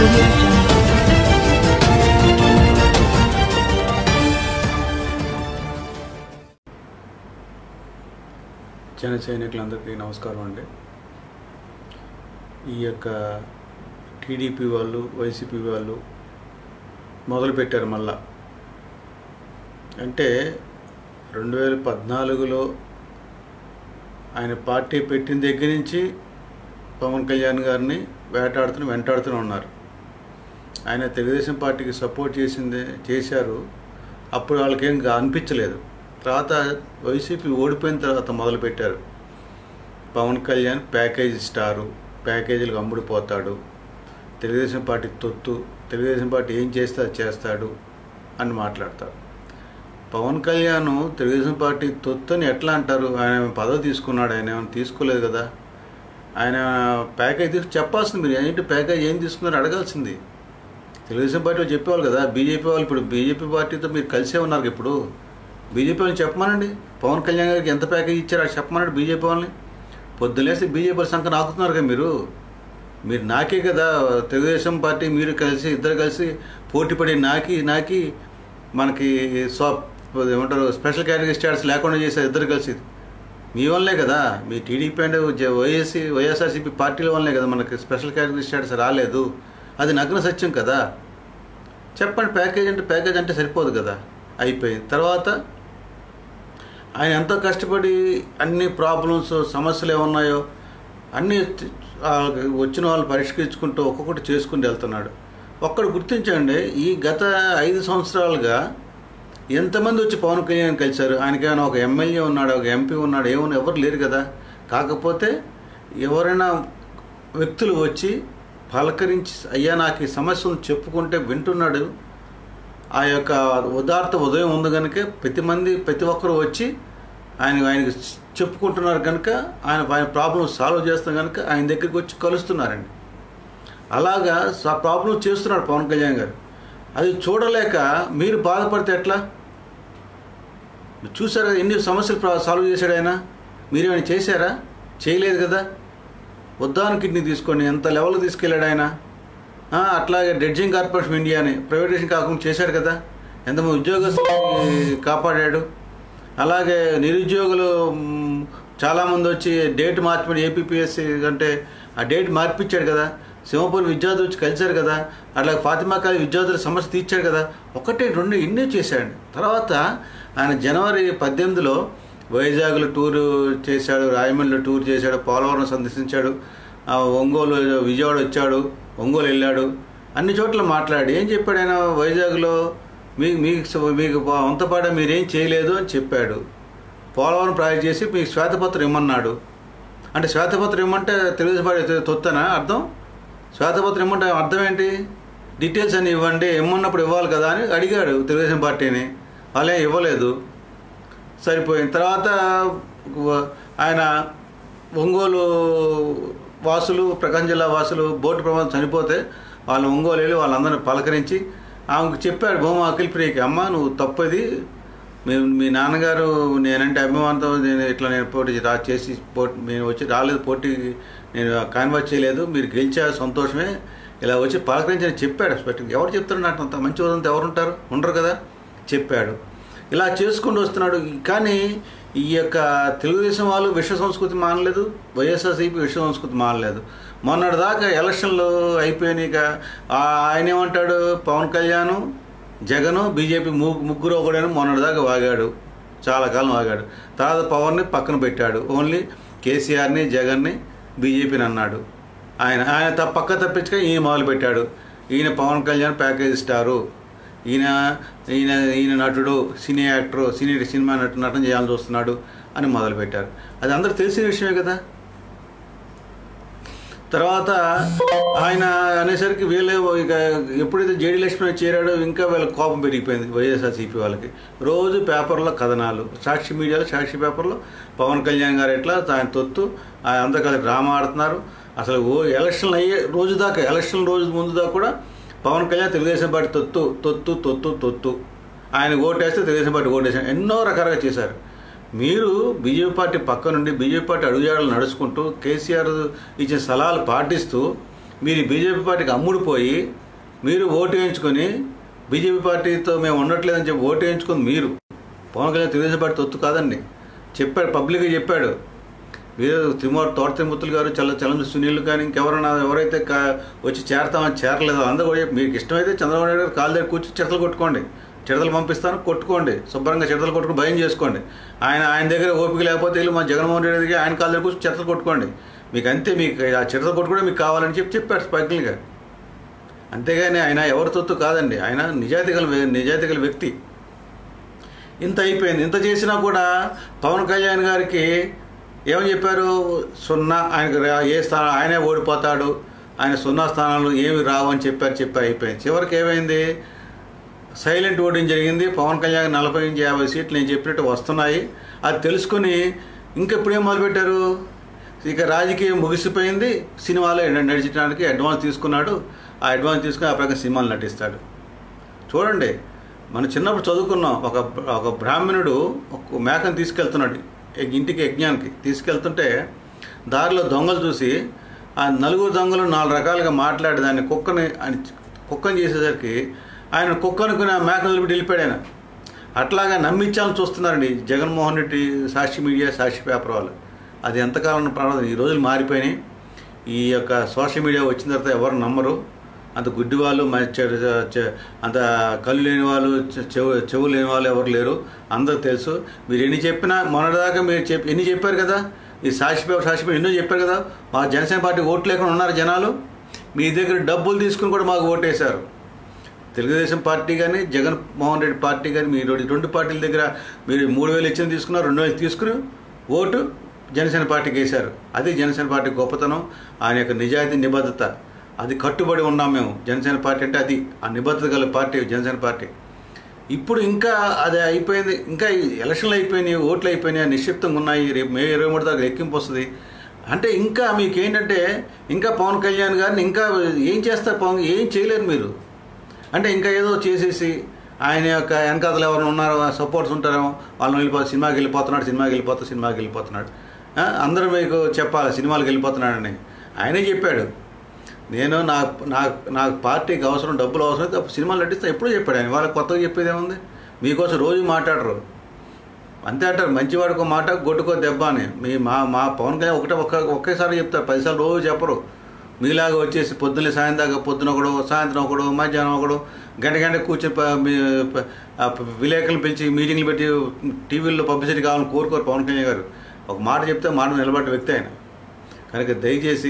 audio jungle. జన సైనికులందరికీ నమస్కారం అండి ఈ యొక్క టీడీపీ వాళ్ళు వైసీపీ వాళ్ళు మొదలుపెట్టారు మళ్ళా అంటే రెండు వేల పద్నాలుగులో ఆయన పార్టీ పెట్టిన దగ్గర నుంచి పవన్ కళ్యాణ్ గారిని వేటాడుతూ వెంటాడుతూనే ఉన్నారు ఆయన తెలుగుదేశం పార్టీకి సపోర్ట్ చేసింది చేశారు అప్పుడు వాళ్ళకేం గా- అనిపించలేదు తర్వాత వైసీపీ ఓడిపోయిన తర్వాత మొదలుపెట్టారు పవన్ కళ్యాణ్ ప్యాకేజీ స్టారు ప్యాకేజీలకు అమ్ముడుపోతాడు తెలుగుదేశం పార్టీ తొత్తు తెలుగుదేశం పార్టీ ఏం చేస్తే అది చేస్తాడు అని మాట్లాడతారు పవన్ కళ్యాణ్ తెలుగుదేశం పార్టీ తొత్తు అని ఎట్లా అంటారు ఆయన పదవి తీసుకున్నాడు ఆయన ఏమైనా తీసుకోలేదు కదా ఆయన ప్యాకేజ్ తీసుకు చెప్పాల్సింది మీరు ఏంటి ప్యాకేజ్ ఏం తీసుకున్నారు అడగాల్సింది తెలుగుదేశం పార్టీ వాళ్ళు చెప్పేవాళ్ళు కదా బీజేపీ వాళ్ళు ఇప్పుడు బీజేపీ పార్టీతో మీరు కలిసే ఉన్నారు ఇప్పుడు బీజేపీ వాళ్ళని చెప్పమనండి పవన్ కళ్యాణ్ గారికి ఎంత ప్యాకేజ్ ఇచ్చారో అది చెప్పమనండి బీజేపీ వాళ్ళని పొద్దులేసి బీజేపీ వాళ్ళ సంఖ్య నాకుతున్నారు కదా మీరు మీరు నాకే కదా తెలుగుదేశం పార్టీ మీరు కలిసి ఇద్దరు కలిసి పోటీ పడి నాకి నాకి మనకి స్వాప్ ఏమంటారు స్పెషల్ కేటగిరీ స్టాట్స్ లేకుండా చేశారు ఇద్దరు కలిసి మీ వల్లే కదా మీ టీడీపీ అండ్ జ- వైఎస్సీ వైఎస్ఆర్సీపీ పార్టీల వల్లే కదా మనకి స్పెషల్ కేటగిరీ స్టాటస్ రాలేదు అది నగ్న సత్యం కదా చెప్పండి ప్యాకేజ్ అంటే ప్యాకేజ్ అంటే సరిపోదు కదా అయిపోయింది తర్వాత ఆయన ఎంతో కష్టపడి అన్ని ప్రాబ్లమ్స్ సమస్యలు ఏమున్నాయో అన్నీ తి- ఆ వచ్చిన వాళ్ళు పరిష్కరించుకుంటూ ఒక్కొక్కటి చేసుకుంటూ వెళ్తున్నాడు ఒక్కడు గుర్తించండి ఈ గత ఐదు సంవత్సరాలుగా ఎంతమంది వచ్చి పవన్ కళ్యాణ్ కలిశారు ఆయనకేమైనా ఒక ఎమ్మెల్యే ఉన్నాడు ఒక ఎంపీ ఉన్నాడు ఏమన్నా ఎవరు లేరు కదా కాకపోతే ఎవరైనా వ్యక్తులు వచ్చి పలకరించి అయ్యా నాకు ఈ సమస్యను చెప్పుకుంటే వింటున్నాడు ఆ యొక్క ఉదార్త ఉదయం ఉంది కనుక ప్రతి మంది ప్రతి ఒక్కరు వచ్చి ఆయన ఆయనకి చెప్పుకుంటున్నారు కనుక ఆయన ఆయన ప్రాబ్లం సాల్వ్ చేస్తాం కనుక ఆయన దగ్గరికి వచ్చి కలుస్తున్నారండి అలాగా ఆ ప్రాబ్లం చేస్తున్నాడు పవన్ కళ్యాణ్ గారు అది చూడలేక మీరు బాధపడితే ఎట్లా చూసారా ఎన్ని సమస్యలు ప్రా- సాల్వ్ చేశాడు ఆయన మీరేమైనా చేశారా చేయలేదు కదా ఉద్దాన కిడ్నీ తీసుకొని ఎంత లెవెల్ తీసుకెళ్ళాడు ఆయన ఆ, అట్లాగే డ్రెడ్జింగ్ కార్పొరేషన్ ఆఫ్ ఇండియాని ప్రైవేటేషన్ కాకుండా చేశాడు కదా ఎంతమంది ఉద్యోగస్తుల్ని కాపాడాడు అలాగే నిరుద్యోగులు మ్, చాలామంది వచ్చి డేట్ మార్చిపోయి ఏపీపీఎస్సీ అంటే ఆ డేట్ మార్పిచ్చాడు కదా సింహపూర్ విద్యార్థులు వచ్చి కలిశారు కదా అట్లాగే ఫాతిమా కాలి విద్యార్థుల సమస్య తీర్చాడు కదా ఒకటి రెండు ఇన్నే చేశాడు తర్వాత ఆయన జనవరి పద్దెనిమిదిలో వైజాగ్లో టూరు చేశాడు రాయమండ్రిలో టూర్ చేశాడు పోలవరం సందర్శించాడు ఆ ఒంగోలు విజయవాడ వచ్చాడు ఒంగోలు వెళ్ళాడు అన్ని చోట్ల మాట్లాడి ఏం చెప్పాడు ఆయన వైజాగ్లో మీ మీకు మీకు అంతపాట మీరేం చేయలేదు అని చెప్పాడు పోలవరం ప్రాజెక్ట్ చేసి మీకు శ్వేతపత్రం ఇమ్మన్నాడు అంటే శ్వేతపత్రం ఇమ్మంటే తెలుగుదేశం పార్టీ తొత్తనా అర్థం శ్వేతపత్రం ఇమ్మంటే అర్థం ఏంటి డీటెయిల్స్ అని ఇవ్వండి ఇమ్మన్నప్పుడు ఇవ్వాలి కదా అని అడిగాడు తెలుగుదేశం పార్టీని వాళ్ళే ఇవ్వలేదు సరిపోయిన తర్వాత వ- ఆయన ఒంగోలు వాసులు ప్రకాశం జిల్లా వాసులు బోటు ప్రమాదం చనిపోతే వాళ్ళ ఒంగోలు వెళ్ళి వాళ్ళందరిని పలకరించి ఆమెకు చెప్పాడు భూమా అఖిల్ ప్రియకి అమ్మ నువ్వు తప్పది మీ మీ నాన్నగారు నేనంటే అభిమానంతో నేను ఇట్లా నేను పోటీ రా చేసి పోటీ నేను వచ్చి రాలేదు పోటీ నేను కాన్వర్ట్ చేయలేదు మీరు గెలిచారు సంతోషమే ఇలా వచ్చి పలకరించి అని చెప్పాడు బట్ ఎవరు చెప్తారు నాకు అంత మంచి వదంతా ఎవరు ఉంటారు ఉండరు కదా చెప్పాడు ఇలా చేసుకుంటూ వస్తున్నాడు కానీ ఈ యొక్క తెలుగుదేశం వాళ్ళు విశ్వ సంస్కృతి మానలేదు వైఎస్ఆర్సీపీ విశ్వ సంస్కృతి మానలేదు మొన్నటి దాకా ఎలక్షన్లు అయిపోయినాక ఆ- ఆయన ఏమంటాడు పవన్ కళ్యాణ్ జగను బీజేపీ ము ముగ్గురు ఒకడని మొన్నటి దాకా వాగాడు చాలా కాలం వాగాడు తర్వాత పవన్ని పక్కన పెట్టాడు ఓన్లీ కేసీఆర్ని జగన్ని బీజేపీని అన్నాడు ఆయన ఆయన తప్ప పక్క తప్పించుకొని ఈయన మొదలు పెట్టాడు ఈయన పవన్ కళ్యాణ్ ప్యాకేజ్ స్టారు ఈయన ఈయన ఈయన నటుడు సినీ యాక్టర్ సినీ సినిమా నటు నటన చేయాలని చూస్తున్నాడు అని మొదలుపెట్టారు అది అందరికి తెలిసిన విషయమే కదా తర్వాత ఆయన అనేసరికి వీళ్ళే ఇక ఎప్పుడైతే జేడీ లక్ష్మణ్ చేరాడో ఇంకా వీళ్ళ కోపం పెరిగిపోయింది వైఎస్ఆర్సీపీ వాళ్ళకి రోజు పేపర్లో కథనాలు సాక్షి మీడియాలో సాక్షి పేపర్లో పవన్ కళ్యాణ్ గారు ఎట్లా ఆయన తొత్తు ఆయన అందరు కలిసి డ్రామా ఆడుతున్నారు అసలు ఓ ఎలక్షన్లు అయ్యే రోజు దాకా ఎలక్షన్ రోజు ముందు దాకా కూడా పవన్ కళ్యాణ్ తెలుగుదేశం పార్టీ తొత్తు తొత్తు తొత్తు తొత్తు ఆయన ఓటేస్తే తెలుగుదేశం పార్టీ ఓటేసారు ఎన్నో రకాలుగా చేశారు మీరు బీజేపీ పార్టీ పక్క నుండి బీజేపీ పార్టీ అడుగుజాడలు నడుచుకుంటూ కేసీఆర్ ఇచ్చిన సలహాలు పాటిస్తూ మీరు బీజేపీ పార్టీకి అమ్ముడుపోయి మీరు ఓటు వేయించుకొని బీజేపీ పార్టీతో మేము ఉండట్లేదని చెప్పి ఓటు వేయించుకుంది మీరు పవన్ కళ్యాణ్ తెలుగుదేశం పార్టీ తొత్తు కాదండి చెప్పాడు పబ్లిక్గా చెప్పాడు మీరు తిమోర్ తోట తిమ్మతులు గారు చల్ల చలం సునీల్ కానీ ఇంకెవరైనా ఎవరైతే కా- వచ్చి చేరతామని చేరలేదు అందరూ కూడా చెప్పి, మీకు ఇష్టమైతే చంద్రబాబు నాయుడు గారు కాళ్ళ దగ్గర కూర్చి చిడతలు కొట్టుకోండి చిడతలు పంపిస్తాను కొట్టుకోండి శుభ్రంగా చిడతలు కొట్టుకుని భయం చేసుకోండి ఆయన ఆయన దగ్గర ఓపిక లేకపోతే వెళ్ళి మా జగన్మోహన్ రెడ్డి దగ్గర ఆయన కాళ్ళ దగ్గర కూర్చి చిడతలు కొట్టుకోండి మీకు అంతే మీకు ఆ చిడతలు కొట్టుకోవడం మీకు కావాలని చెప్పి చెప్పాడు పబ్లిక్గా అంతేగాని ఆయన ఎవరి తొత్తు కాదండి ఆయన నిజాయితీ గల వ్య- నిజాయితీ గల వ్యక్తి ఇంత అయిపోయింది ఇంత చేసినా కూడా పవన్ కళ్యాణ్ గారికి ఏమని చెప్పారు సున్నా ఆయనకు రా- ఏ స్థానం ఆయనే ఓడిపోతాడు ఆయన సున్నా స్థానాలు ఏమి రావు అని చెప్పారు చెప్పి అయిపోయింది చివరికి ఏమైంది సైలెంట్ ఓటింగ్ జరిగింది పవన్ కళ్యాణ్ నలభై నుంచి యాభై సీట్లు నేను చెప్పినట్టు వస్తున్నాయి అది తెలుసుకుని ఇంకెప్పుడేం మొదలుపెట్టారు ఇక రాజకీయం ముగిసిపోయింది సినిమాలో నడిచడానికి అడ్వాన్స్ తీసుకున్నాడు ఆ అడ్వాన్స్ తీసుకుని ఆ ప్రకారం సినిమాలు నటిస్తాడు చూడండి మనం చిన్నప్పుడు చదువుకున్నాం ఒక ఒక బ్రాహ్మణుడు ఒక మేకను తీసుకెళ్తున్నాడు ఎ- ఇంటికి యజ్ఞానికి తీసుకెళ్తుంటే దారిలో దొంగలు చూసి ఆ నలుగురు దొంగలు నాలుగు రకాలుగా మాట్లాడి దాన్ని కుక్కని ఆయన కుక్కని చేసేసరికి ఆయన కుక్క అనుకుని ఆ మేకను నిలబెట్టి వెళ్ళిపోయాడు ఆయన అట్లాగా నమ్మించాలని చూస్తున్నారండి జగన్మోహన్ రెడ్డి సాక్షి మీడియా సాక్షి పేపర్ వాళ్ళు అది ఎంతకాలం పడదు ఈ రోజులు మారిపోయినాయి ఈ యొక్క సోషల్ మీడియా వచ్చిన తర్వాత ఎవరు నమ్మరు అంత గుడ్డి వాళ్ళు మ- చె- చె- అంత కళ్ళు లేని వాళ్ళు చె- చెవు చెవు లేని వాళ్ళు ఎవరు లేరు అందరూ తెలుసు మీరు ఎన్ని చెప్పినా మొన్నటిదాకా మీరు చెప్పి ఎన్ని చెప్పారు కదా ఈ సాక్షి పేపర్ సాక్షి పేపర్ ఎన్నో చెప్పారు కదా మా జనసేన పార్టీ ఓట్లు లేకుండా ఉన్నారు జనాలు మీ దగ్గర డబ్బులు తీసుకుని కూడా మాకు ఓటేశారు తెలుగుదేశం పార్టీ కానీ జగన్మోహన్ రెడ్డి పార్టీ కానీ మీరు ఈ రెండు పార్టీల దగ్గర మీరు మూడు వేలు ఇచ్చిన తీసుకున్నారు రెండు వేలు తీసుకుని ఓటు జనసేన పార్టీకి వేశారు అది జనసేన పార్టీ గొప్పతనం ఆయన యొక్క నిజాయితీ నిబద్ధత అది కట్టుబడి ఉన్నాం మేము జనసేన పార్టీ అంటే అది ఆ నిబద్ధత గల పార్టీ జనసేన పార్టీ ఇప్పుడు ఇంకా అది అయిపోయింది ఇంకా ఈ ఎలక్షన్లు అయిపోయినాయి ఓట్లు అయిపోయినాయి నిశ్శబ్దంగా ఉన్నాయి రేపు మే ఇరవై మూడు దాకా లెక్కింపు వస్తుంది అంటే ఇంకా మీకు ఏంటంటే ఇంకా పవన్ కళ్యాణ్ గారిని ఇంకా ఏం చేస్తారు పవన్ ఏం చేయలేరు మీరు అంటే ఇంకా ఏదో చేసేసి ఆయన యొక్క వెనకాతలు ఎవరైనా ఉన్నారో సపోర్ట్స్ ఉంటారేమో వాళ్ళని వెళ్ళిపో సినిమాకి వెళ్ళిపోతున్నాడు సినిమాకి వెళ్ళిపోతా సినిమాకి వెళ్ళిపోతున్నాడు ఆ, అందరూ మీకు చెప్పాలి సినిమాలకు వెళ్ళిపోతున్నాడని ఆయనే చెప్పాడు నేను నా నా నాకు పార్టీకి అవసరం డబ్బులు అవసరం అయితే అప్పుడు సినిమాలు నటిస్తే ఎప్పుడూ చెప్పాడు ఆయన వాళ్ళకి కొత్తగా చెప్పేది ఏముంది మీకోసం రోజు మాట్లాడరు అంతే అంటారు మంచివాడికో మాట గొడ్డుకో దెబ్బ అని మీ మా మా పవన్ కళ్యాణ్ ఒకటే ఒక్క ఒకేసారి చెప్తారు పదిసార్లు రోజు చెప్పరు మీలాగా వచ్చేసి పొద్దున్నే సాయం దాకా పొద్దున ఒకడు సాయంత్రం ఒకడు మధ్యాహ్నం ఒకడు గంట గంట కూర్చొని ప- మీ ప- ఆ ప- విలేకరులు పిలిచి మీటింగ్లు పెట్టి టీవీల్లో పబ్లిసిటీ కావాలని కోరుకోరు పవన్ కళ్యాణ్ గారు ఒక మాట చెప్తే మాట నిలబడ్డ వ్యక్తి ఆయన కనుక దయచేసి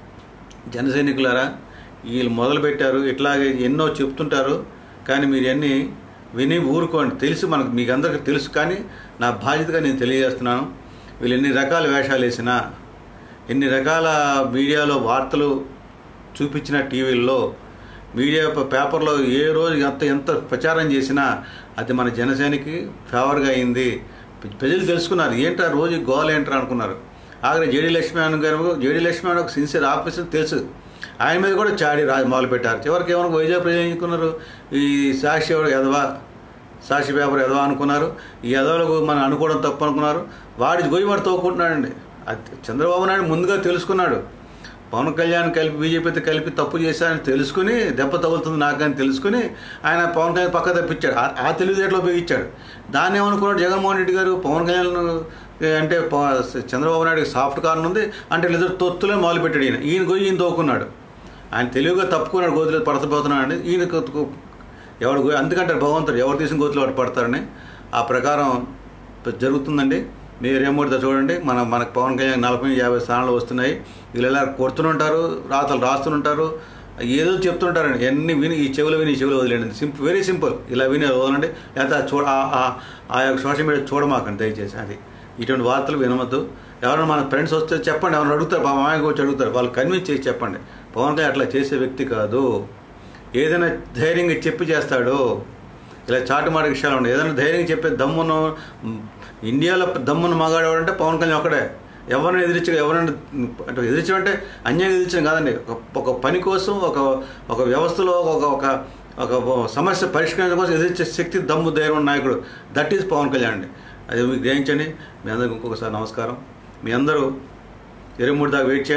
జన సైనికులారా వీళ్ళు మొదలు పెట్టారు ఇట్లాగే ఎన్నో చెప్తుంటారు కానీ మీరు అన్నీ విని ఊరుకోండి తెలుసు మనకు మీకు అందరికీ తెలుసు కానీ నా బాధ్యతగా నేను తెలియజేస్తున్నాను వీళ్ళు ఎన్ని రకాల వేషాలు వేసినా ఎన్ని రకాల మీడియాలో వార్తలు చూపించిన టీవీల్లో మీడియా ప- పేపర్లో ఏ రోజు ఎంత ఎంత ప్రచారం చేసినా అది మన జనసేనకి ఫేవర్గా అయింది ప్రజలు తెలుసుకున్నారు ఏంటా రోజు గోల్ ఏంటారు అనుకున్నారు ఆఖరి జేడీ లక్ష్మీనారాయణ గారు జేడీ లక్ష్మీనారాయణ ఒక సిన్సియర్ ఆఫీసర్ తెలుసు ఆయన మీద కూడా చాడి రా మొదలు పెట్టారు చివరికి ఏమన్నా వైజాగ్ ప్రజలు అనుకున్నారు ఈ సాక్షి ఎవరు ఎదవా సాక్షి పేపర్ ఎదవా అనుకున్నారు ఈ ఎదవలకు మనం అనుకోవడం తప్పు అనుకున్నారు వాడి గొయ్యి వాడు తోకుంటున్నాడండి అది చంద్రబాబు నాయుడు ముందుగా తెలుసుకున్నాడు పవన్ కళ్యాణ్ కలిపి బీజేపీతో కలిపి తప్పు చేశారని తెలుసుకుని దెబ్బ తగులుతుంది నాకు కానీ తెలుసుకుని ఆయన పవన్ కళ్యాణ్ పక్క తప్పించాడు ఆ- ఆ తెలివితేటలో ఉపయోగించాడు దాన్ని ఏమనుకున్నాడు జగన్మోహన్ రెడ్డి గారు పవన్ కళ్యాణ్ ఏ, అంటే ప- చంద్రబాబు నాయుడు సాఫ్ట్ కార్న్ ఉంది అంటే ఇద్దరు తొత్తులే మొదలుపెట్టాడు ఈయన ఈయన గొయ్యి ఈయన తోకున్నాడు ఆయన తెలివిగా తప్పుకున్నాడు గోతులు పడతపోతున్నాడు అండి ఈయన కొ- ఎవడు గో- అందుకంటారు భగవంతుడు ఎవరు తీసిన గోతులు వాడు పడతారని ఆ ప్రకారం జరుగుతుందండి మీరు ఏమోటిదో చూడండి మన మనకు పవన్ కళ్యాణ్ నలభై యాభై స్థానాలు వస్తున్నాయి వీళ్ళు ఇలా కొడుతుంటారు రాతలు రాస్తుంటారు ఏదో చెప్తుంటారండి ఎన్ని విని ఈ చెవులు విని ఈ చెవులు వదిలేండి సింపుల్ వెరీ సింపుల్ ఇలా విని వదలండి లేకపోతే ఆ చూడ ఆ- ఆ- ఆ యొక్క సోషల్ మీడియా చూడమాకండి దయచేసి అది ఇటువంటి వార్తలు వినవద్దు ఎవరైనా మన ఫ్రెండ్స్ వస్తే చెప్పండి ఎవరైనా అడుగుతారు మా మామయ్య వచ్చి అడుగుతారు వాళ్ళు కన్విన్స్ చేసి చెప్పండి పవన్ కళ్యాణ్ అట్లా చేసే వ్యక్తి కాదు ఏదైనా ధైర్యంగా చెప్పి చేస్తాడు ఇలా చాటు మాట విషయాలు ఉండవు ఏదైనా ధైర్యంగా చెప్పే దమ్మున్న ఇండియాలో దమ్మున్న మగాడు అంటే పవన్ కళ్యాణ్ ఒకడే ఎవరిని ఎదిరించ ఎవరైనా అంటే ఎదిరించడం అంటే అన్యాయం ఎదిరించడం కాదండి ఒక ఒక పని కోసం ఒక ఒక వ్యవస్థలో ఒక ఒక ఒక సమస్య పరిష్కరించడం కోసం ఎదిరించే శక్తి దమ్ము ధైర్యం ఉన్న నాయకుడు దట్ ఈజ్ పవన్ కళ్యాణ్ అండి అది మీకు గ్రహించండి మీ అందరికి ఇంకొకసారి నమస్కారం మీ అందరూ ఇరవై మూడు దాకా వెయిట్ చేయండి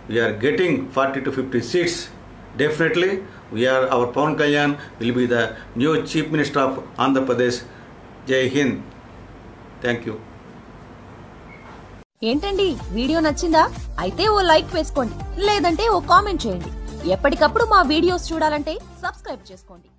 we're getting forty to fifty seats definitely we're our Pawan Kalyan will be the new chief minister of Andhra Pradesh Jai Hind thank you ఏంటండి వీడియో నచ్చిందా అయితే ఓ లైక్ వేసుకోండి లేదంటే ఓ కామెంట్ చేయండి ఎప్పటికప్పుడు మా వీడియోస్ చూడాలంటే సబ్స్క్రైబ్ చేసుకోండి